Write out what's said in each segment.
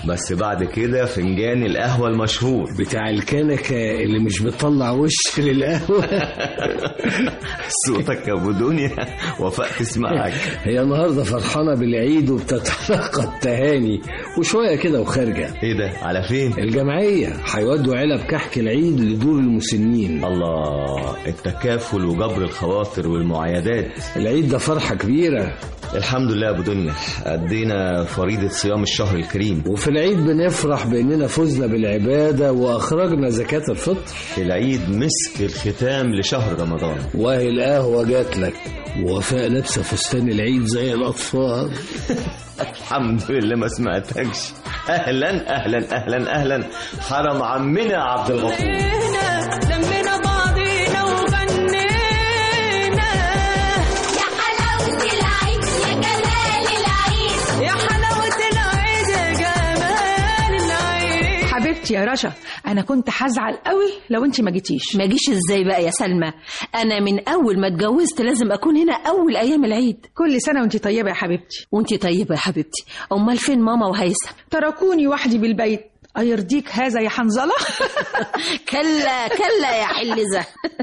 بس بعد كده فنجان القهوة المشهور بتاع الكنكة اللي مش بتطلع وش للقهوة صوتك يا ابو دنيا وفاء تسمعك هي النهاردة فرحانة بالعيد وبتتلقى التهاني وشوية كده وخارجة ايه ده على فين الجمعية هيودوا علب كحك العيد لدور المسنين الله التكافل وجبر الخواطر والمعايدات العيد ده فرحة كبيرة الحمد لله يا ابو دنيا ادينا فريضة صيام الشهر الكريم وفي العيد بنفرح باننا فزنا بالعبادة واخرجنا زكاة الفطر العيد مسك الختام لشهر رمضان وهي القهوة جات لك ووفاء لابسة فستان العيد زي الأطفال الحمد لله ما سمعتكش اهلا اهلا اهلا اهلا حرم عمنا عبد الغفور لمينا بعضينا وغنينا يا حلاوة العيد يا جمال العيد يا حلاوة العيد يا جمال العيد حبيبتي يا رشا انا كنت هزعل قوي لو انت ما جيتيش ما جيش ازاي بقى يا سلمى انا من اول ما اتجوزت لازم اكون هنا اول ايام العيد كل سنه وانت طيبه يا حبيبتي وانتي طيبه يا حبيبتي امال فين ماما وهيثم تركوني وحدي بالبيت أيرضيك هذا يا حنظلة كلا كلا يا حلزة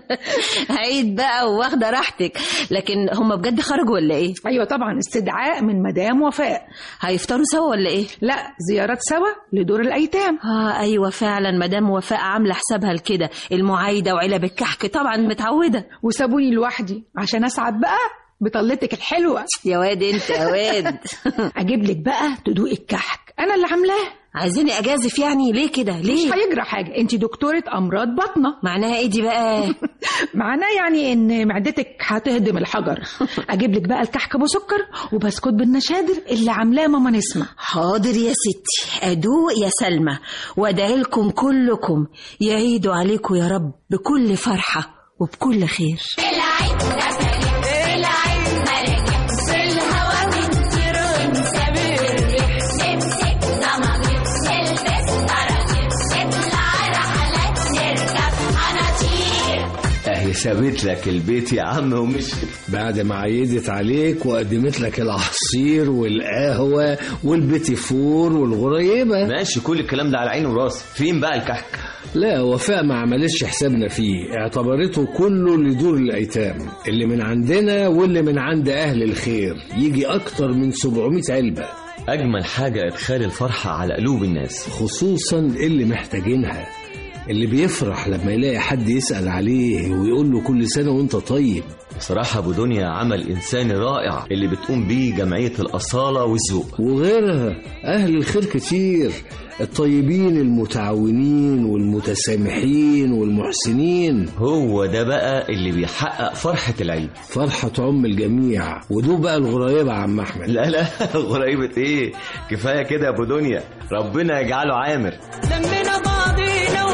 عيد بقى واخده راحتك لكن هم بجد خرجوا ولا ايه أيوة طبعا استدعاء من مدام وفاء هيفطروا سوا ولا ايه لا زيارات سوا لدور الأيتام اه ايوه فعلا مدام وفاء عامله حسابها لكده المعايده وعلب الكحك طبعا متعوده وسابوني لوحدي عشان أسعد بقى بطلتك الحلوة يا واد انت يا واد أجيب لك بقى تدوق الكحك أنا اللي عاملاه عايزيني اجازف يعني ليه كده مش ليه هيجرى حاجة انت دكتورة أمراض بطنة معناها ايه دي بقى معناه يعني ان معدتك هتهدم الحجر اجيب لك بقى الكحك ابو سكر وبسكوت بالنشادر اللي عاملاه ماما نسمة حاضر يا ستي ادوق يا سلمى وادعي لكم كلكم يعيدوا عليكم يا رب بكل فرحه وبكل خير العيد دخل العيد مرق في الهوا بنطير ونسافر نمسك زمامير نلبس طراطير نطلع رحلات نركب حناطير اهي سابت لك البيت يا عم ومشيت بعد ما عيدت عليك وقدمت لك العصير والقهوة والبيتي فور والغريبة ماشي كل الكلام ده على عيني وراسي فين بقى الكحك لا وفاء ما عملتش حسابنا فيه اعتبرته كله لدور الأيتام اللي من عندنا واللي من عند أهل الخير يجي أكتر من 700 علبة اجمل حاجه ادخال الفرحه على قلوب الناس خصوصا اللي محتاجينها اللي بيفرح لما يلاقي حد يسأل عليه ويقول له كل سنة وانت طيب بصراحه ابو دنيا عمل انساني رائع اللي بتقوم بيه جمعيه الاصاله والذوق وغيرها أهل الخير كتير الطيبين المتعاونين والمتسامحين والمحسنين هو ده بقى اللي بيحقق فرحه العيد فرحة عم الجميع ودول بقى الغرايبة يا عم أحمد لا لا غريبة ايه كفاية كده يا ابو دنيا ربنا يجعله عامر لمينا بعضينا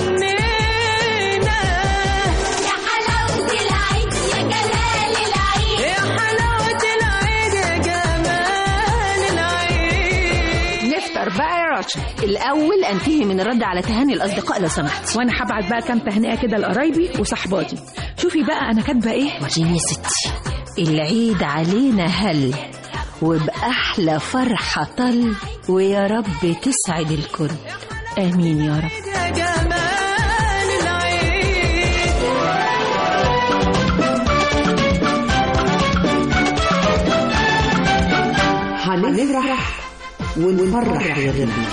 وغنينا يا حلاوة العيد يا جمال العيد يا حلاوة العيد يا جمال العيد نفطر بقى يا رشا الاول انتهي من الرد على تهاني الاصدقاء لو سمحتي وانا هبعت بقى كام تهنئه كده لقرايبي وصحباتي شوفي بقى انا كاتبه ايه وريني يا ستي العيد علينا هل وبأحلى فرحة طل ويا رب تسعد الكل آمين يا رب يا جمال العيد هنفرح ونفرح غيرنا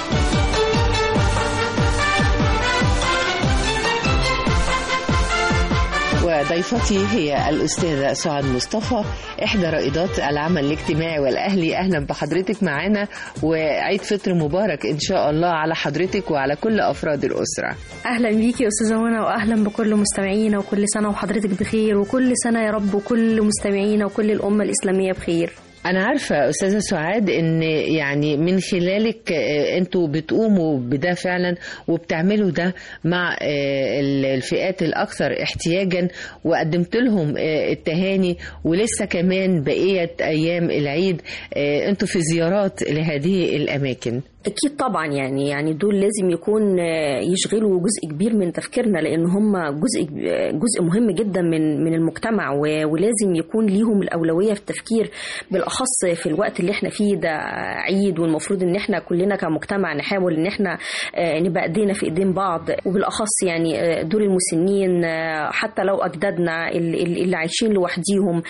وضيفتي هي الأستاذة سعاد مصطفى إحدى رائدات العمل الاجتماعي والأهلي أهلا بحضرتك معانا وعيد فطر مبارك إن شاء الله على حضرتك وعلى كل أفراد الأسرة اهلا بيكي يا استاذه منى واهلا بكل مستمعينا وكل سنه وحضرتك بخير وكل سنه يا رب وكل مستمعينا وكل الامه الاسلاميه بخير أنا عارفة أستاذة سعاد إن يعني من خلالك آه، أنتوا بتقوموا بده فعلا وبتعملوا ده مع آه، ال- الفئات الأكثر احتياجا وقدمت لهم آه، التهاني ولسه كمان بقية أيام العيد آه، أنتوا في زيارات لهذه الأماكن أكيد طبعا يعني يعني دول لازم يكون آه، يشغلوا جزء كبير من تفكيرنا لأن هم جزء آه، جزء مهم جدا من من المجتمع و- ولازم يكون ليهم الأولوية في التفكير بالأخص في الوقت اللي احنا فيه ده عيد والمفروض إن احنا كلنا كمجتمع نحاول إن احنا آه، نبقى إيدينا في إيدين بعض وبالأخص يعني آه، دول المسنين آه، حتى لو أجدادنا ال- ال- اللي عايشين لوحديهم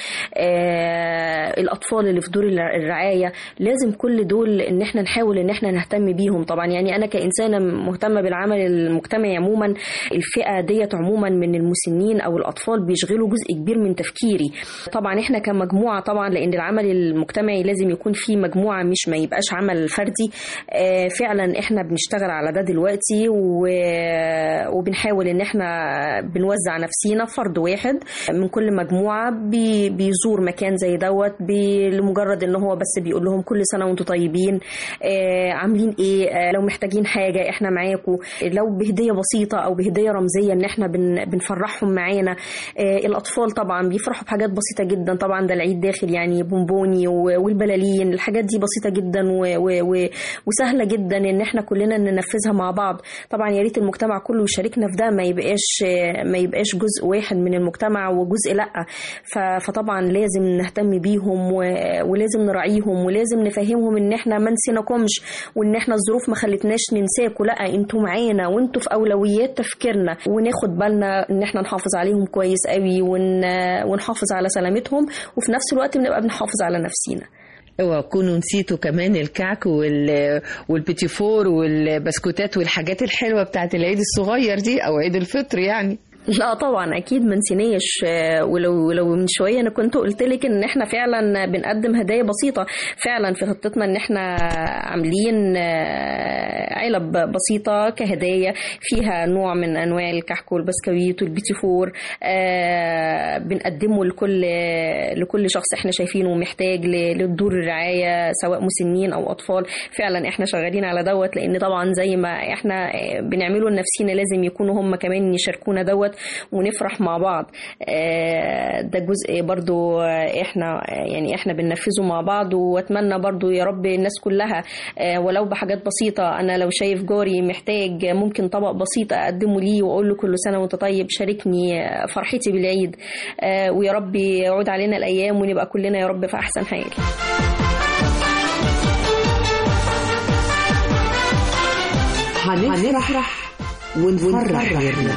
آه، الأطفال اللي في دور الر- الرعاية لازم كل دول إن احنا نحاول إن احنا نهتم بيهم طبعا يعني أنا كإنسانة مهتمة بالعمل المجتمعي عموما الفئة ديت عموما من المسنين أو الأطفال بيشغلوا جزء كبير من تفكيري طبعا احنا كمجموعة طبعا لأن العمل المجتمعي لازم يكون فيه مجموعة مش ما يبقاش عمل فردي آه، فعلا احنا بنشتغل على ده دلوقتي و- وبنحاول ان احنا بنوزع نفسينا فرد واحد من كل مجموعة بي- بيزور مكان زي دوت بي- لمجرد ان هو بس بيقول لهم كل سنة وانتم طيبين آه، عاملين ايه آه، لو محتاجين حاجة احنا معاكم لو بهدية بسيطة او بهدية رمزية ان احنا بن- بنفرحهم معانا آه، الاطفال طبعا بيفرحوا بحاجات بسيطة جدا طبعا ده العيد داخل يعني بونبوني و- والبلالين الحاجات دي بسيطة جدا و- و- و- وسهلة جدا ان احنا كلنا ننفذها مع بعض طبعا يا ريت المجتمع كله يشاركنا في ده ما يبقاش ما يبقاش جزء واحد من المجتمع وجزء لا ف- فطبعا لازم نهتم بيهم و- ولازم نراعيهم ولازم نفهمهم ان احنا ما نسيناكمش وان احنا الظروف ما خلتناش ننساكوا لا انتوا معانا وانتوا في اولويات تفكيرنا وناخد بالنا ان احنا نحافظ عليهم كويس قوي ون... ونحافظ على سلامتهم وفي نفس الوقت بنبقى بنحافظ على نفسينا اوعوا تكونوا نسيتوا كمان الكعك وال... والبيتي فور والبسكوتات والحاجات الحلوه بتاعت العيد الصغير دي او عيد الفطر يعني لا طبعا اكيد ما نسيناش آه، ولو ولو من شويه انا كنت قلت لك ان احنا فعلا بنقدم هدايا بسيطه فعلا في خطتنا ان احنا عاملين آه، علب بسيطه كهدايا فيها نوع من انواع الكحك والبسكويت والبيتي فور آه، بنقدمه لكل لكل شخص احنا شايفينه محتاج ل- للدور الرعايه سواء مسنين او اطفال فعلا احنا شغالين على دوت لان طبعا زي ما احنا آه، بنعمله لنفسينا لازم يكونوا هم كمان يشاركونا دوت ونفرح مع بعض آه، ده جزء برضو آه، احنا آه، يعني احنا بننفذه مع بعض واتمنى برضو يا رب الناس كلها آه، ولو بحاجات بسيطة انا لو شايف جاري محتاج ممكن طبق بسيط اقدمه ليه واقول له كل سنة وانت طيب شاركني آه، فرحتي بالعيد آه، ويا رب يعود علينا الايام ونبقى كلنا يا رب في احسن حال هنفرح ونفرح غيرنا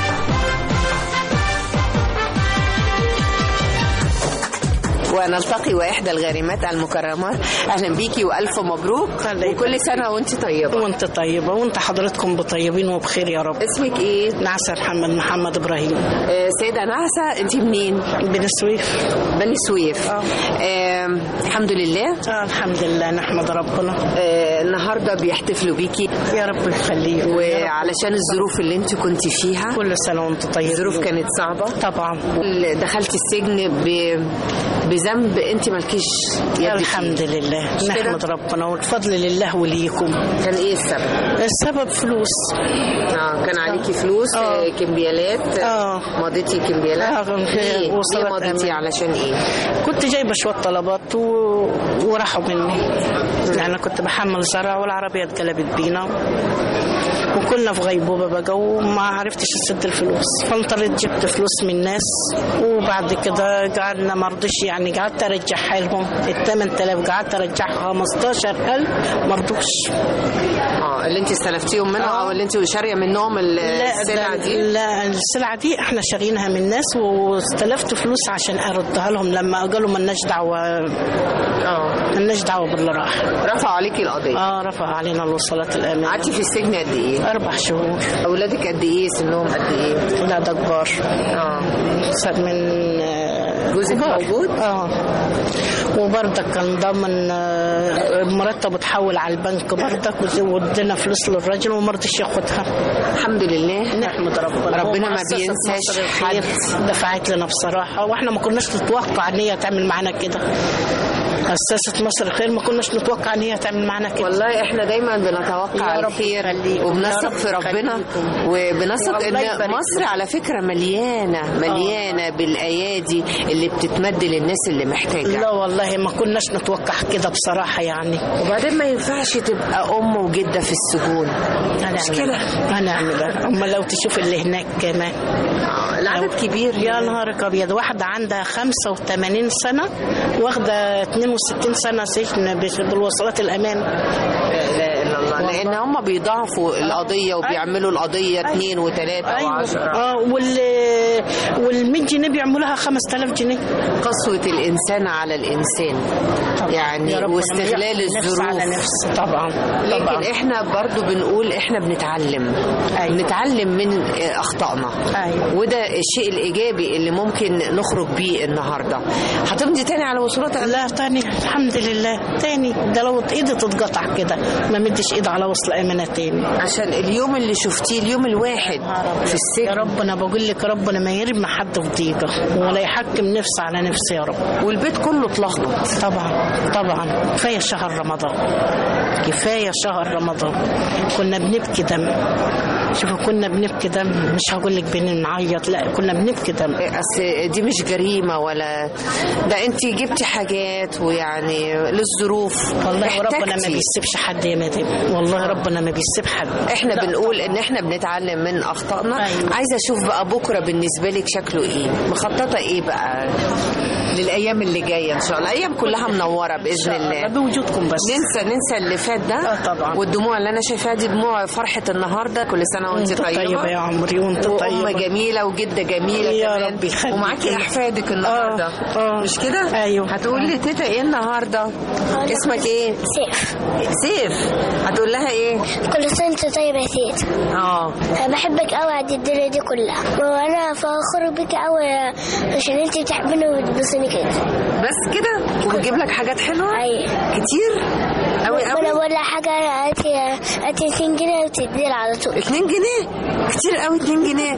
ونلتقي واحدى الغارمات المكرمات اهلا بيكي والف مبروك وكل سنه وانت طيبه وانت طيبة وانت حضرتكم بطيبين وبخير يا رب اسمك ايه؟ نعسة محمد محمد ابراهيم آه، سيدة نعسة انت منين؟ بني سويف بني سويف اه آه الحمد لله اه الحمد لله نحمد ربنا آه النهارده بيحتفلوا بيكي يا رب يخليك وعلشان الظروف اللي انت كنت فيها كل سنة وانت طيب الظروف كانت صعبة طبعا دخلتي السجن ب... بذنب انت مالكيش يد فيه. الحمد لله مش كده؟ نحمد ربنا والفضل لله وليكم كان ايه السبب؟ السبب فلوس اه كان عليكي فلوس آه. كمبيالات اه مضيتي كمبيالات آه، ليه؟ ليه وصلت مضيتي أمان. علشان ايه؟ كنت جايبة شوية طلبات و... وراحوا مني يعني أنا كنت بحمل زرع والعربية اتقلبت بينا وكنا في غيبوبة بقى وما عرفتش أسد الفلوس فانطرت جبت فلوس من ناس وبعد كده قعدنا ما رضوش يعني قعدت أرجعها لهم ال 8000 قعدت أرجعها 15000 ما رضوش اه اللي انت استلفتيهم منها او اللي انت شاريه منهم ال- السلعه ده- دي لا السلعة دي احنا شارينها من ناس واستلفت فلوس عشان اردها لهم لما قالوا ملناش دعوة اه ملناش دعوة باللي راح رفعوا عليكي القضيه اه رفع علينا الوصلات الامانة قعدتي في السجن قد ايه؟ اربع شهور اولادك قد ايه سنهم قد ايه؟ لا ده كبار اه من آه، جوزك كبار. موجود؟ اه وبرضك كان ضامن آه، مرتب اتحول على البنك برضك وادينا فلوس للراجل وما رضيش ياخدها الحمد لله نحمد ربنا ربنا ما ومؤسسة بينساش مصر الخير دفعت لنا بصراحة واحنا ما كناش نتوقع ان هي تعمل معانا كده مؤسسة مصر الخير ما كناش نتوقع ان هي تعمل معانا كده والله احنا دايما بنتوقع يا رب الخير يخليكم. وبنثق يا رب في ربنا يخليكم. وبنثق الله ان يبارك مصر على فكره مليانه مليانه بالايادي اللي بتتمد للناس اللي محتاجه لا والله ما كناش نتوقع كده بصراحه يعني وبعدين ما ينفعش تبقى ام وجده في السجون مش كده هنعمل اما لو تشوف اللي هناك كمان العدد كبير يا نهارك ابيض واحده عندها 85 سنه واخده 62 سنه سجن بس- بالوصلات الامان لا الا الله لان هم بيضاعفوا القضيه وبيعملوا القضيه اثنين وثلاثه وعشرة اه وال وال 100 جنيه بيعملوا لها 5000 جنيه قسوه الانسان على الانسان يعني يا رب واستغلال نفس الظروف على نفس طبعا لكن طبعا احنا برضو بنقول احنا بنتعلم أيوة. بنتعلم من آه، اخطائنا أيوة. وده الشيء الايجابي اللي ممكن نخرج بيه النهارده هتمضي تاني على وصولات لا تاني الحمد لله تاني ده لو ايدي تتقطع كده ما مدش ايد على وصل امانه تاني عشان اليوم اللي شفتيه اليوم الواحد في يا السجن رب انا بقول لك ربنا ما يرمي حد في ضيقه ولا يحكم نفس على نفسه يا رب والبيت كله اتلخبط طبعا طبعا كفايه شهر رمضان كفايه شهر رمضان كنا بنبكي دم شوفوا كنا بنبكي دم مش هقول لك بنعيط لا كنا بنبكي دم اصل دي مش جريمه ولا ده انت جبتي حاجات ويعني للظروف والله ربنا ما احتجتي. بيسيبش حد يا مدام والله ربنا ما بيسيب حد احنا لا بنقول ان احنا بنتعلم من اخطائنا أيوة. عايزه اشوف بقى بكره بالنسبه لك شكله ايه مخططه ايه بقى للايام اللي جايه ان شاء الله الايام كلها منوره باذن الله بوجودكم بس ننسى ننسى اللي فات ده آه طبعا. والدموع اللي انا شايفاها دي دموع فرحه النهارده كل سنه وانت وانت طيبه طيبة يا عمري وانت وام طيبة جميله وجده جميله يا كمان رب يخليك. ومعاكي احفادك النهارده آه، آه. مش كده أيوه. هتقول لي تيتا ايه النهارده اسمك ايه سيف سيف هتقول لها ايه كل سنة وانت طيب يا تيتا اه أنا بحبك قوي على الدنيا دي كلها وانا فخور بك قوي عشان انت بتحبني وبتبصني كده بس كده وبتجيب لك حاجات حلوه ايوه كتير قوي وانا قوي بقول لها حاجة هاتي هاتي 2 جنيه وتدي على طول 2 جنيه كتير قوي 2 جنيه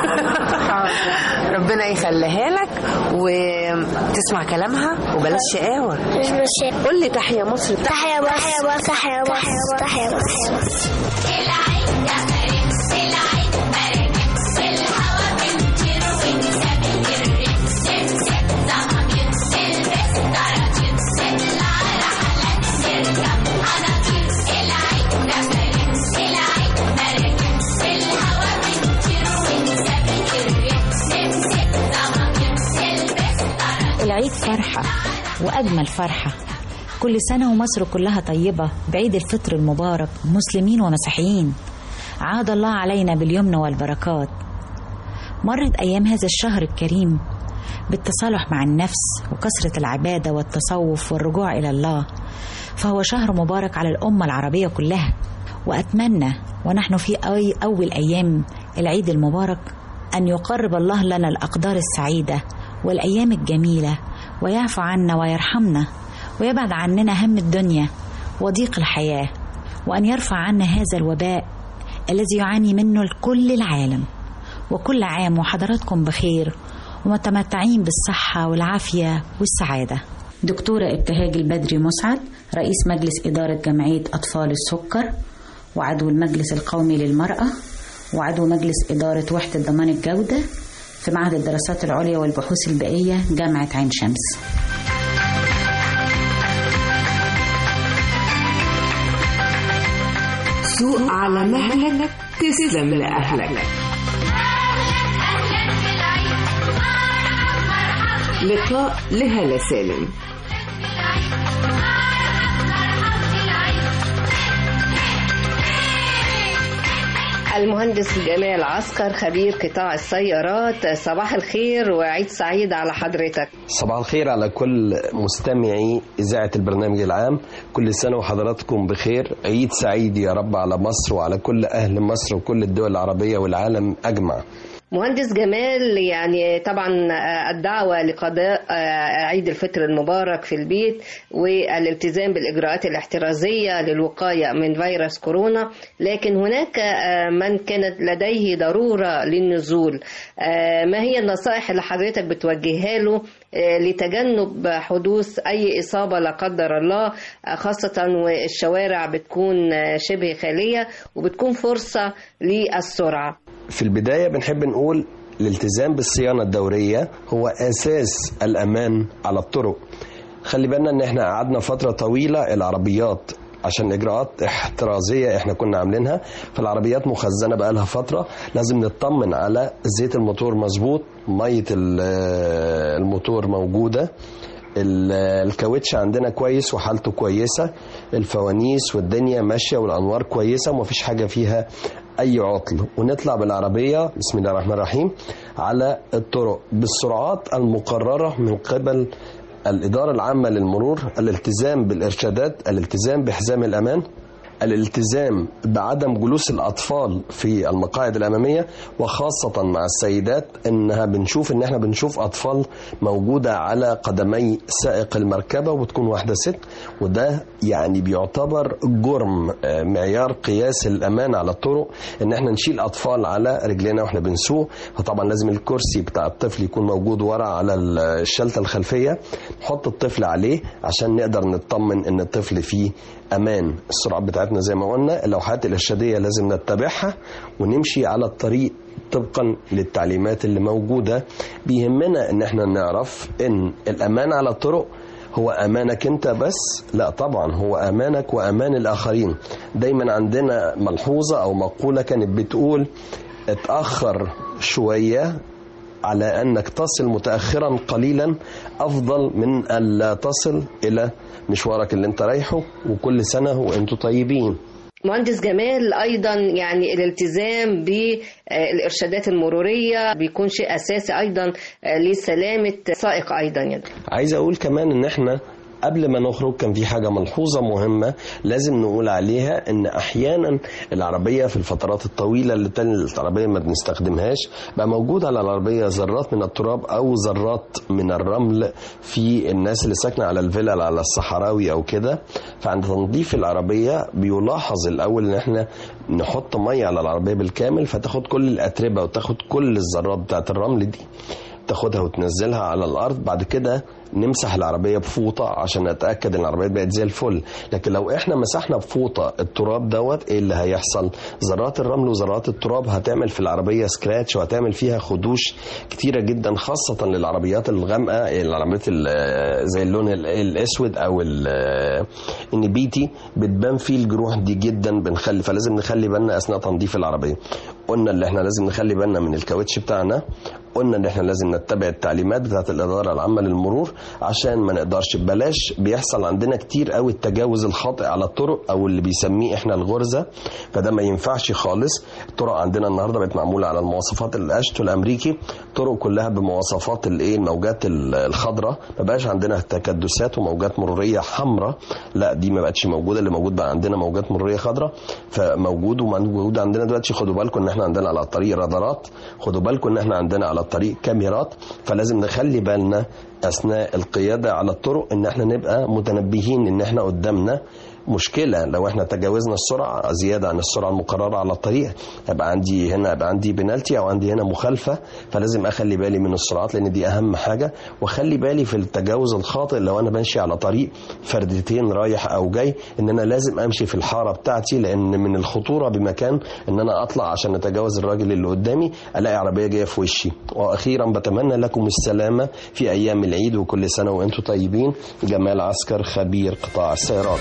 ربنا يخليها لك وتسمع كلامها وبلاش شقاوه مش مش قول لي تحيا مصر تحيا مصر تحيا مصر تحيا مصر العيد فرحة وأجمل فرحة كل سنة ومصر كلها طيبة بعيد الفطر المبارك مسلمين ومسيحيين عاد الله علينا باليمن والبركات مرت أيام هذا الشهر الكريم بالتصالح مع النفس وكثرة العبادة والتصوف والرجوع إلى الله فهو شهر مبارك على الأمة العربية كلها وأتمنى ونحن في أي أول أيام العيد المبارك أن يقرب الله لنا الأقدار السعيدة والأيام الجميلة ويعفو عنا ويرحمنا ويبعد عننا هم الدنيا وضيق الحياة وأن يرفع عنا هذا الوباء الذي يعاني منه الكل العالم وكل عام وحضراتكم بخير ومتمتعين بالصحة والعافية والسعادة دكتورة ابتهاج البدري مسعد رئيس مجلس إدارة جمعية أطفال السكر وعضو المجلس القومي للمرأة وعضو مجلس إدارة وحدة ضمان الجودة في معهد الدراسات العليا والبحوث البيئية جامعة عين شمس سوق على مهلك تسلم لأهلك لقاء لهالة سالم المهندس جمال عسكر خبير قطاع السيارات صباح الخير وعيد سعيد على حضرتك صباح الخير على كل مستمعي إذاعة البرنامج العام كل سنة وحضراتكم بخير عيد سعيد يا رب على مصر وعلى كل أهل مصر وكل الدول العربية والعالم أجمع مهندس جمال يعني طبعا الدعوة لقضاء عيد الفطر المبارك في البيت والالتزام بالإجراءات الاحترازية للوقاية من فيروس كورونا لكن هناك من كانت لديه ضرورة للنزول ما هي النصائح اللي حضرتك بتوجهها له لتجنب حدوث أي إصابة لا قدر الله خاصة والشوارع بتكون شبه خالية وبتكون فرصة للسرعة في البداية بنحب نقول الالتزام بالصيانة الدورية هو أساس الأمان على الطرق خلي بالنا ان احنا قعدنا فترة طويلة العربيات عشان اجراءات احترازيه احنا كنا عاملينها فالعربيات مخزنه بقالها فتره لازم نطمن على زيت الموتور مظبوط ميه ال- الموتور موجوده ال- الكاوتش عندنا كويس وحالته كويسه الفوانيس والدنيا ماشيه والانوار كويسه ومفيش حاجه فيها اي عطل ونطلع بالعربيه بسم الله الرحمن الرحيم على الطرق بالسرعات المقرره من قبل الإدارة العامة للمرور الالتزام بالإرشادات الالتزام بحزام الأمان الالتزام بعدم جلوس الأطفال في المقاعد الأمامية وخاصة مع السيدات إنها بنشوف إن إحنا بنشوف أطفال موجودة على قدمي سائق المركبة وبتكون واحدة ست وده يعني بيعتبر جرم آه، معيار قياس الأمان على الطرق إن إحنا نشيل أطفال على رجلنا وإحنا بنسوق فطبعا لازم الكرسي بتاع الطفل يكون موجود ورا على الشلتة الخلفية نحط الطفل عليه عشان نقدر نطمن إن الطفل فيه امان السرعات بتاعتنا زي ما قلنا اللوحات الارشاديه لازم نتبعها ونمشي على الطريق طبقا للتعليمات اللي موجوده بيهمنا ان احنا نعرف ان الامان على الطرق هو امانك انت بس لا طبعا هو امانك وامان الاخرين دايما عندنا ملحوظه او مقوله كانت بتقول اتاخر شويه على انك تصل متاخرا قليلا افضل من الا تصل الى مشوارك اللي انت رايحه وكل سنه وانتم طيبين مهندس جمال ايضا يعني الالتزام بالارشادات المروريه بيكون شيء اساسي ايضا لسلامه السائق ايضا يعني عايز اقول كمان ان احنا قبل ما نخرج كان في حاجة ملحوظة مهمة لازم نقول عليها ان احيانا العربية في الفترات الطويلة اللي تاني العربية ما بنستخدمهاش بقى موجود على العربية ذرات من التراب او ذرات من الرمل في الناس اللي ساكنة على الفلل على الصحراوي او كده فعند تنظيف العربية بيلاحظ الاول ان احنا نحط مية على العربية بالكامل فتاخد كل الاتربة وتاخد كل الذرات بتاعت الرمل دي تاخدها وتنزلها على الارض بعد كده نمسح العربيه بفوطه عشان نتاكد ان العربيه بقت زي الفل لكن لو احنا مسحنا بفوطه التراب دوت ايه اللي هيحصل ذرات الرمل وذرات التراب هتعمل في العربيه سكراتش وهتعمل فيها خدوش كتيره جدا خاصه للعربيات الغامقه العربيات ال- زي اللون ال- الاسود او ال- النبيتي بتبان فيه الجروح دي جدا بنخلي فلازم نخلي بالنا اثناء تنظيف العربيه قلنا اللي احنا لازم نخلي بالنا من الكاوتش بتاعنا قلنا ان احنا لازم نتبع التعليمات بتاعت الاداره العامه للمرور عشان ما نقدرش ببلاش بيحصل عندنا كتير قوي التجاوز الخاطئ على الطرق او اللي بيسميه احنا الغرزه فده ما ينفعش خالص الطرق عندنا النهارده بقت معموله على المواصفات الاشتو الامريكي طرق كلها بمواصفات الايه الموجات ال- الخضراء ما بقاش عندنا تكدسات وموجات مروريه حمراء لا دي ما بقتش موجوده اللي موجود بقى عندنا موجات مروريه خضراء فموجود وموجود عندنا دلوقتي خدوا بالكم ان احنا عندنا على الطريق رادارات خدوا بالكم ان احنا عندنا على الطريق كاميرات فلازم نخلي بالنا اثناء القياده على الطرق ان احنا نبقى متنبهين ان احنا قدامنا مشكلة لو احنا تجاوزنا السرعة زيادة عن السرعة المقررة على الطريق هيبقى عندي هنا هيبقى عندي بنالتي او عندي هنا مخالفة فلازم اخلي بالي من السرعات لان دي اهم حاجة واخلي بالي في التجاوز الخاطئ لو انا ماشي على طريق فردتين رايح او جاي ان انا لازم امشي في الحارة بتاعتي لان من الخطورة بمكان ان انا اطلع عشان اتجاوز الراجل اللي قدامي الاقي عربية جاية في وشي واخيرا بتمنى لكم السلامة في ايام العيد وكل سنة وانتم طيبين جمال عسكر خبير قطاع السيارات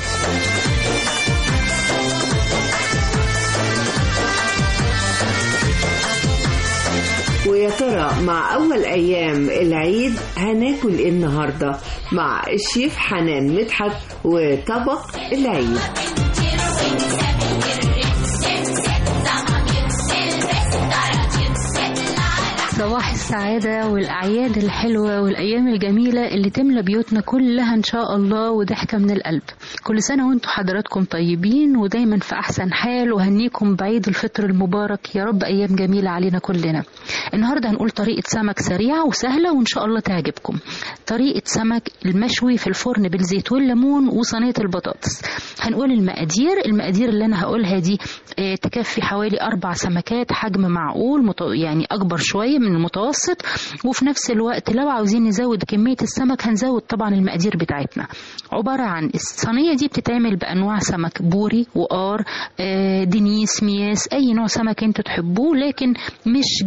ويا ترى مع أول أيام العيد هناكل إيه النهاردة مع الشيف حنان مدحت وطبق العيد صباح السعادة والأعياد الحلوة والأيام الجميلة اللي تملى بيوتنا كلها إن شاء الله وضحكة من القلب كل سنة وانتم حضراتكم طيبين ودايما في أحسن حال وهنيكم بعيد الفطر المبارك يا رب أيام جميلة علينا كلنا النهاردة هنقول طريقة سمك سريعة وسهلة وإن شاء الله تعجبكم طريقة سمك المشوي في الفرن بالزيت والليمون وصينية البطاطس هنقول المقادير المقادير اللي أنا هقولها دي آه، تكفي حوالي أربع سمكات حجم معقول مت- يعني أكبر شوية من المتوسط وفي نفس الوقت لو عاوزين نزود كمية السمك هنزود طبعا المقادير بتاعتنا عبارة عن الصينية دي بتتعمل بأنواع سمك بوري وقار آه، دنيس مياس أي نوع سمك انتوا تحبوه لكن مش جزل أو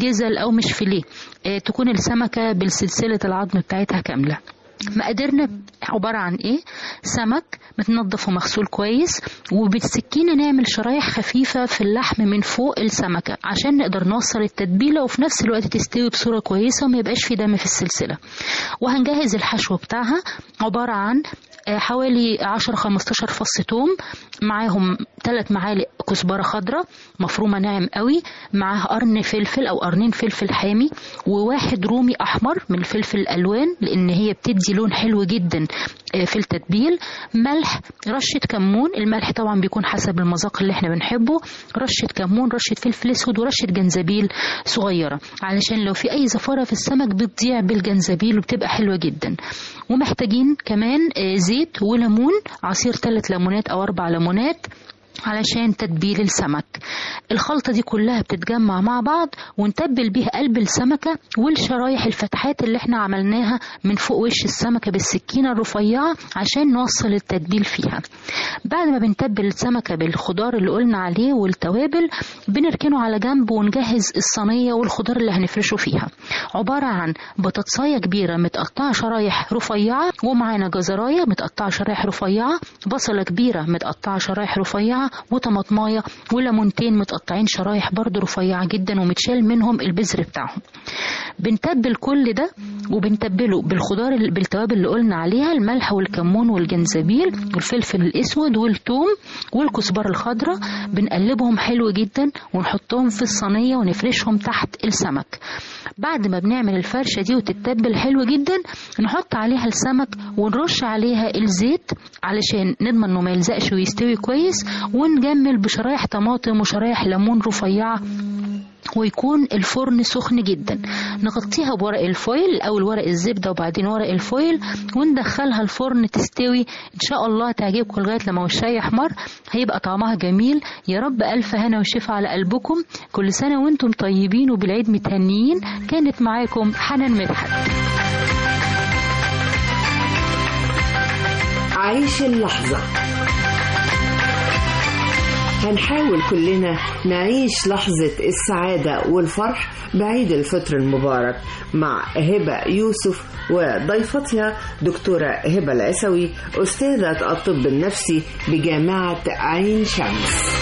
او مش فيليه آه، تكون السمكه بالسلسله العظم بتاعتها كامله مقاديرنا عبارة عن ايه سمك متنضف ومغسول كويس وبالسكينة نعمل شرايح خفيفة في اللحم من فوق السمكة عشان نقدر نوصل التتبيلة وفي نفس الوقت تستوي بصورة كويسة وما يبقاش في دم في السلسلة وهنجهز الحشو بتاعها عبارة عن آه، حوالي 10 15 فص توم معاهم 3 معالق كزبره خضراء مفرومه ناعم قوي معاها قرن فلفل او قرنين فلفل حامي وواحد رومي احمر من الفلفل الالوان لان هي بتدي لون حلو جدا آه، في التتبيل ملح رشه كمون الملح طبعا بيكون حسب المذاق اللي احنا بنحبه رشه كمون رشه فلفل اسود ورشه جنزبيل صغيره علشان لو في اي زفاره في السمك بتضيع بالجنزبيل وبتبقى حلوه جدا ومحتاجين كمان آه، زيت وليمون عصير ثلاث ليمونات او اربع ليمونات علشان تتبيل السمك الخلطة دي كلها بتتجمع مع بعض ونتبل بيها قلب السمكة والشرايح الفتحات اللي احنا عملناها من فوق وش السمكة بالسكينة الرفيعة عشان نوصل التتبيل فيها بعد ما بنتبل السمكة بالخضار اللي قلنا عليه والتوابل بنركنه على جنب ونجهز الصينية والخضار اللي هنفرشه فيها عبارة عن بطاطساية كبيرة متقطعة شرايح رفيعة ومعانا جزراية متقطعة شرايح رفيعة بصلة كبيرة متقطعة شرايح رفيعة وطماطماية وليمونتين متقطعين شرايح برضو رفيعة جدا ومتشال منهم البذر بتاعهم بنتبل كل ده وبنتبله بالخضار ال- بالتوابل اللي قلنا عليها الملح والكمون والجنزبيل والفلفل الاسود والثوم والكزبره الخضراء بنقلبهم حلو جدا ونحطهم في الصينيه ونفرشهم تحت السمك بعد ما بنعمل الفرشه دي وتتبل حلو جدا نحط عليها السمك ونرش عليها الزيت علشان نضمن انه ما يلزقش ويستوي كويس ونجمل بشرايح طماطم وشرايح ليمون رفيعه ويكون الفرن سخن جدا نغطيها بورق الفويل الاول ورق الزبده وبعدين ورق الفويل وندخلها الفرن تستوي ان شاء الله تعجبكم لغايه لما وشها يحمر هيبقى طعمها جميل يا رب الف هنا وشفا على قلبكم كل سنه وانتم طيبين وبالعيد متهنيين كانت معاكم حنان مدحت عيش اللحظة هنحاول كلنا نعيش لحظة السعادة والفرح بعيد الفطر المبارك مع هبة يوسف وضيفتها دكتورة هبة العسوي أستاذة الطب النفسي بجامعة عين شمس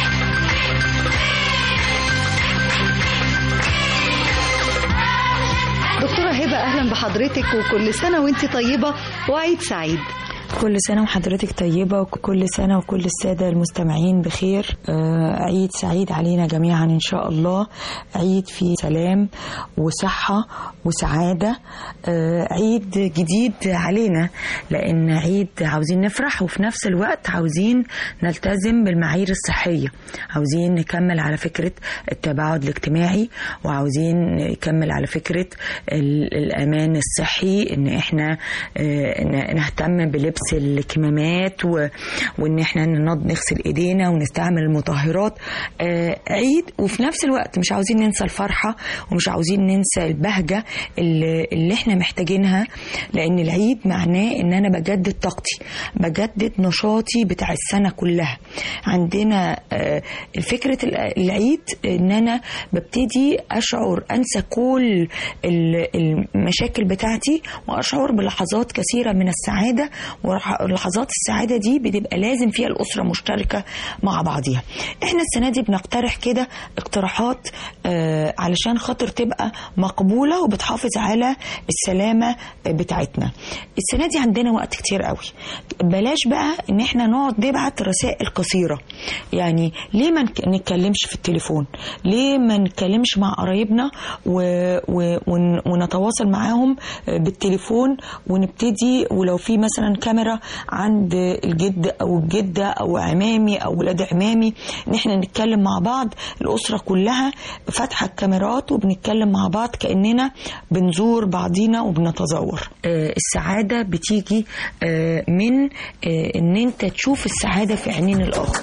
دكتورة هبة أهلا بحضرتك وكل سنة وانت طيبة وعيد سعيد كل سنة وحضرتك طيبة وكل سنة وكل السادة المستمعين بخير آه، عيد سعيد علينا جميعا إن شاء الله عيد فيه سلام وصحة وسعادة آه، عيد جديد علينا لأن عيد عاوزين نفرح وفي نفس الوقت عاوزين نلتزم بالمعايير الصحية عاوزين نكمل على فكرة التباعد الاجتماعي وعاوزين نكمل على فكرة ال- الأمان الصحي إن إحنا آه، ن- نهتم بلبس الكمامات و... وإن إحنا ننض- نغسل إيدينا ونستعمل المطهرات آه، عيد وفي نفس الوقت مش عاوزين ننسى الفرحة ومش عاوزين ننسى البهجة اللي, اللي إحنا محتاجينها لأن العيد معناه إن أنا بجدد طاقتي بجدد نشاطي بتاع السنة كلها عندنا آه، فكرة ال- العيد إن أنا ببتدي أشعر أنسى كل ال- المشاكل بتاعتي وأشعر بلحظات كثيرة من السعادة ولحظات السعادة دي بتبقى لازم فيها الأسرة مشتركة مع بعضيها احنا السنة دي بنقترح كده اقتراحات آه، علشان خاطر تبقى مقبولة وبتحافظ على السلامة بتاعتنا السنة دي عندنا وقت كتير قوي بلاش بقى ان احنا نقعد نبعت رسائل قصيرة يعني ليه ما نك- نتكلمش في التليفون ليه ما نتكلمش مع قرايبنا و... و... ون... ونتواصل معاهم بالتليفون ونبتدي ولو في مثلا كاميرا عند الجد او الجده او عمامي او ولاد عمامي ان احنا نتكلم مع بعض الاسره كلها فاتحه الكاميرات وبنتكلم مع بعض كاننا بنزور بعضينا وبنتزور آه، السعاده بتيجي آه، من آه، ان انت تشوف السعاده في عينين الاخر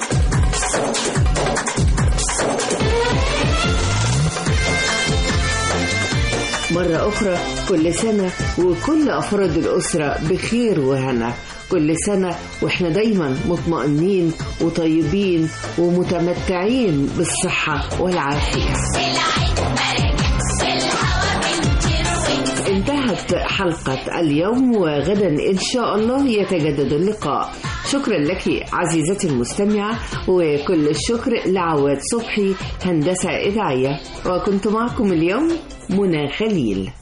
مرة أخرى كل سنة وكل أفراد الأسرة بخير وهنا كل سنة وإحنا دايما مطمئنين وطيبين ومتمتعين بالصحة والعافية انتهت حلقة اليوم وغدا إن شاء الله يتجدد اللقاء شكرا لك عزيزتي المستمعة وكل الشكر لعواد صبحي هندسة إذاعية وكنت معكم اليوم منى خليل